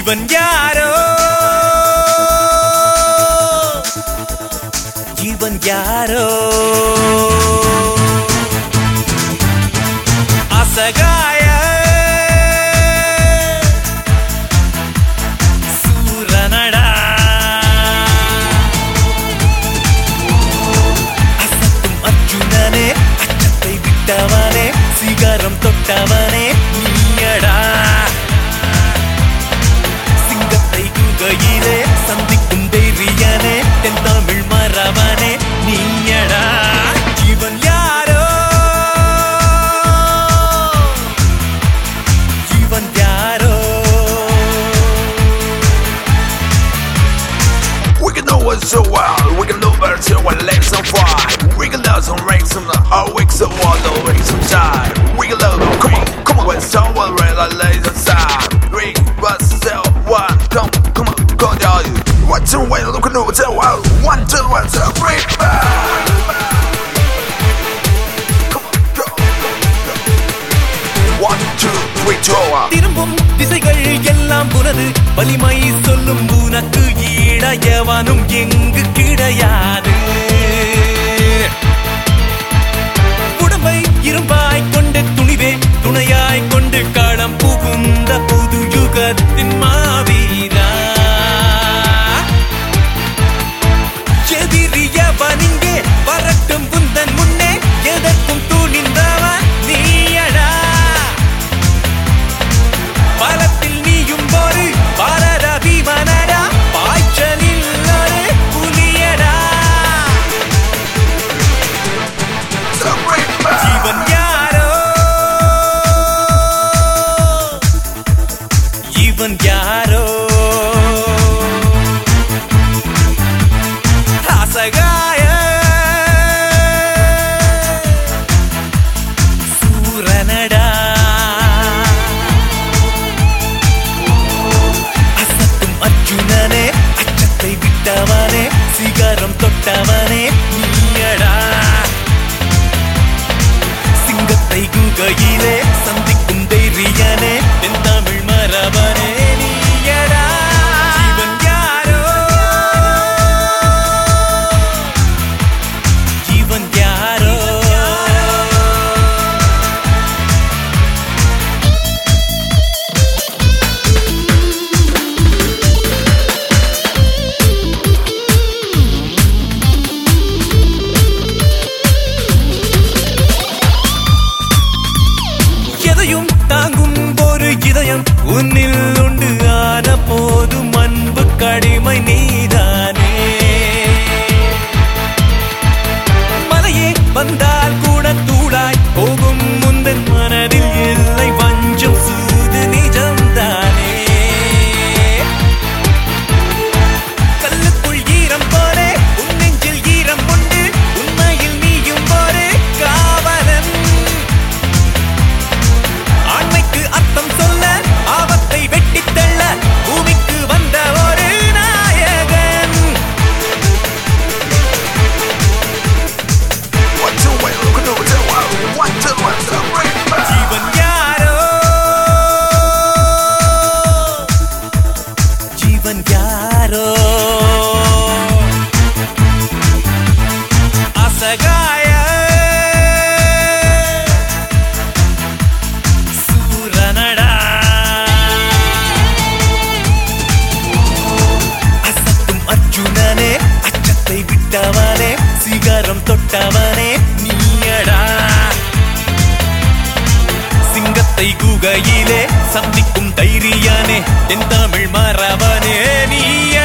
இவன் யாரோ இவன் யாரோ அசகாய சூரனடா அசத்தும் அர்ஜுனனே அச்சத்தை விட்டவனே சிகரம் தொட்டவனே நீயடா சிங்கத்தை குகையிலே சந்திக்கும் தைரியனே தென் தமிழ் மரவனே நீயடா இவன் யாரோ இவன் யாரோ We can know what's so wild, we can know better till we live some fight. We can love some rain, some our weeks of all the way some shine. We can love them, come on, come on, when someone really lays aside. Three, one, zero, one, come, come on, go down. One, two, wait, look at no, tell wild. One, two, one, two, three, back. Come on, go, go, go. One, two, three, two, one. திரும்பும் திசைகள் எல்லாம் உனது வலிமை சொல்லும் உனக்கு ஈடையவனும் எங்கு கிடையாது உடம்பை இரும்பாய் கொண்டு துணிவே துணையாய் கொண்டு களம் புகுந்த புது யுகத்தின் மாவீரா எதிரியவனிங்கே வரட்டும் புந்தன் முன்னே எதற்கும் துணிந்தவன் நீயடா பலத்தில் நீயும் ஒரு பாரத பீமனடா பாய்ச்சலில் ஒரு புலியடா So bring back. இவன் யாரோ இவன் யாரோ அசகாய சூரனடா அசத்தும் அர்ஜுனனே அச்சத்தை விட்டவனே சிகரம் தொட்டவனே நீயடா சிங்கத்தை குகையிலே சந்திக்கும் தைரியனே என் தமிழ் மரபனே நீயடா இவன் யாரோ இவன் யாரோ எதையும் தாங்கும் ஒரு இதயம் உன்னில் உண்டு ஆன போதும் அன்பு கடிமை நீதானே மலையே வந்தால் கூட தூளாய் போகும் முந்தன் மனதில் இல்லை வஞ்சம் சூது நிஜம்தானே கல்லுக்குள் ஈரம் போல உன் நெஞ்சில் ஈரம் உண்டு உண்மையில் நீயும் ஒரு காவலன் ஆண்மைக்கு அர்த்தம் சொல்ல ஆபத்தை வெட்டித் தள்ள பூமிக்கு வந்த ஒரு நாயகன் One, two, wait, look at no, tell wild. One, two, one, two, bring back. இவன் யாரோ ஜீவன் யாரோ அசகாய சூரனடா அசத்தும் அர்ஜுனனே அச்சத்தை விட்டவனே சிகரம் தொட்டவனே நீயடா சிங்கத்தை குகையிலே சந்திக்கும் தைரியனே தென் தமிழ் மரபனே நீ